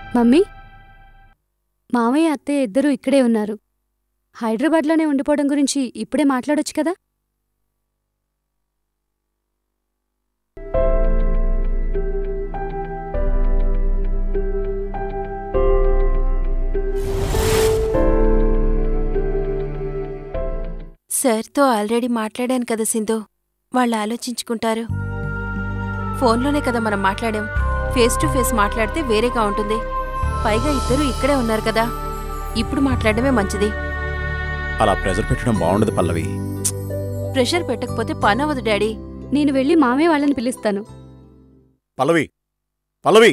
mummy మామయ్య అత్తయ్య ఇద్దరూ ఇక్కడే ఉన్నారు హైదరాబాద్లోనే ఉండిపోవడం గురించి ఇప్పుడే మాట్లాడొచ్చు కదా సార్తో ఆల్రెడీ మాట్లాడాను కదా సింధు వాళ్ళు ఆలోచించుకుంటారు ఫోన్లోనే కదా మనం మాట్లాడాం ఫేస్ టు ఫేస్ మాట్లాడితే వేరేగా ఉంటుంది పైగా ఇద్దరు ఇక్కడే ఉన్నారు కదా ఇప్పుడు మాట్లాడమే మంచిది అలా ప్రెజర్ పెట్టడం బాగుండదు పల్లవి ప్రెషర్ పెట్టకపోతే పని అవ్వదు డాడీ నేను వెళ్ళి మామయ్య వాళ్ళని పిలుస్తాను పల్లవి పల్లవి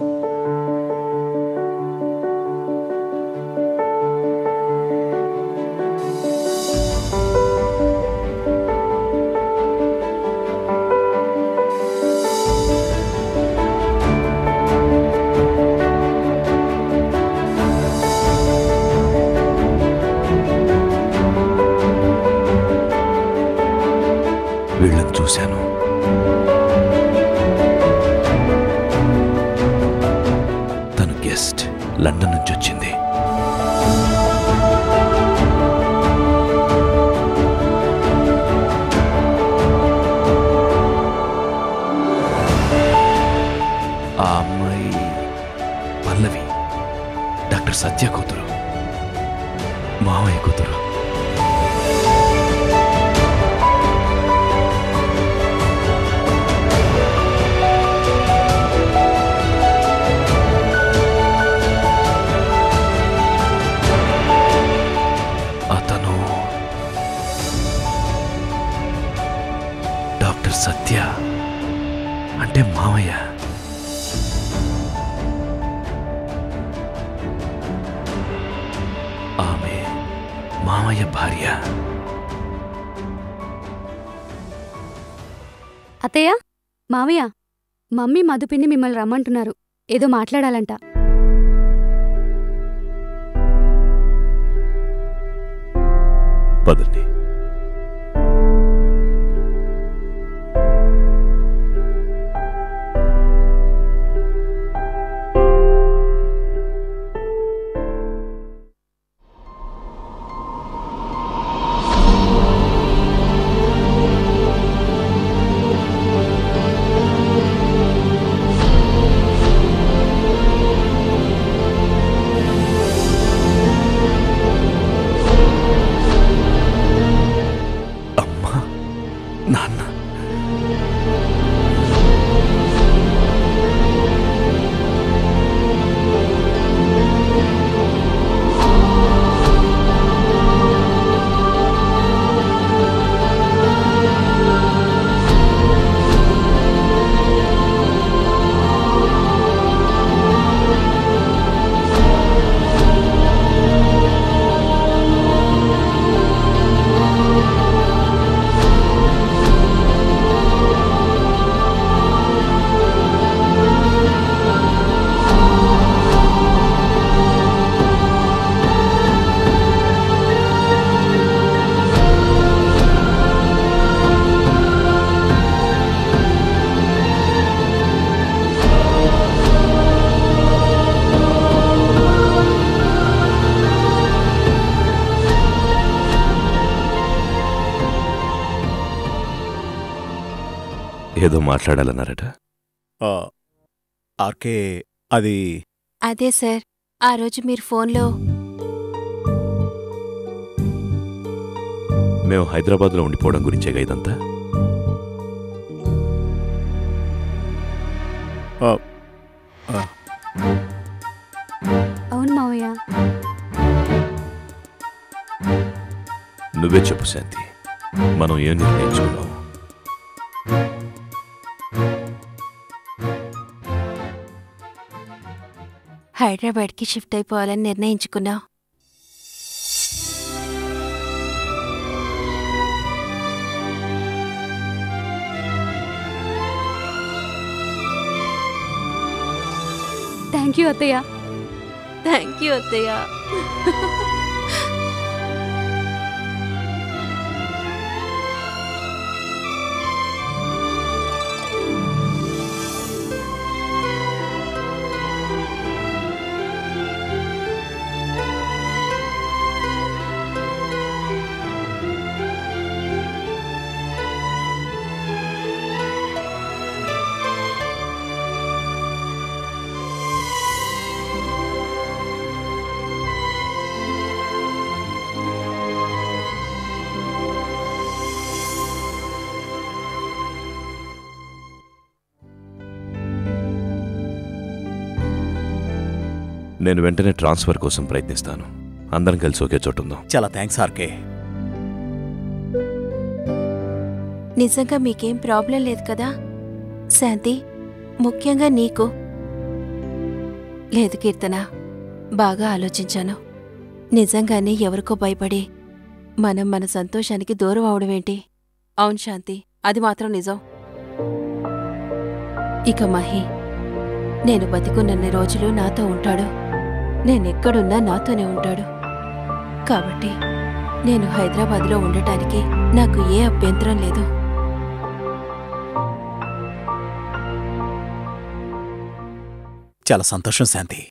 వీళ్ళని చూశాను తను గెస్ట్ లండన్ నుంచి వచ్చింది ఆ అమ్మాయి పల్లవి డాక్టర్ సత్య కూతురు మావయ్య కూతురు అతను డాక్టర్ సత్య అంటే మావయ్య ఆమె మావయ్య భార్య అత్తయ్య మామయ్య మమ్మీ మధుపిన్ని మిమ్మల్ని రమ్మంటున్నారు ఏదో మాట్లాడాలంట పదండి అమ్మా నాన్న ఏదో మాట్లాడాలన్నారట ఆ, ఆర్కే అది అదే సార్ ఆ రోజు మీరు ఫోన్లో మేము హైదరాబాద్లో ఉండిపోవడం గురించేగా ఇదంతా ఆ, ఆ, అవును మావయ్య నువ్వే చెప్పు శాంతి మనం ఏం నిర్ణయించుకున్నాం హైదరాబాద్కి షిఫ్ట్ అయిపోవాలని నిర్ణయించుకున్నాం థ్యాంక్ యూ అత్తయ్య థ్యాంక్ యూ అత్తయ్య నేను వెంటనే ట్రాన్స్ఫర్ కోసం ప్రయత్నిస్తాను అందరం కలిసి ఒకే చోటు ఉందాం చాలా థ్యాంక్స్ ఆర్కే నిజంగా మీకేం ప్రాబ్లం లేదు కదా శాంతి ముఖ్యంగా నీకు లేదు కీర్తన బాగా ఆలోచించాను నిజంగానే ఎవరికో భయపడి మనం మన సంతోషానికి దూరం అవడమేంటి అవును శాంతి అది మాత్రం నిజం ఇక మహి నేను బతికున్నన్ని రోజులు నాతో ఉంటాడు నేనెక్కడున్నా నాతోనే ఉంటాడు కాబట్టి నేను హైదరాబాద్లో ఉండటానికి నాకు ఏ అభ్యంతరం లేదు చాలా సంతోషం శాంతి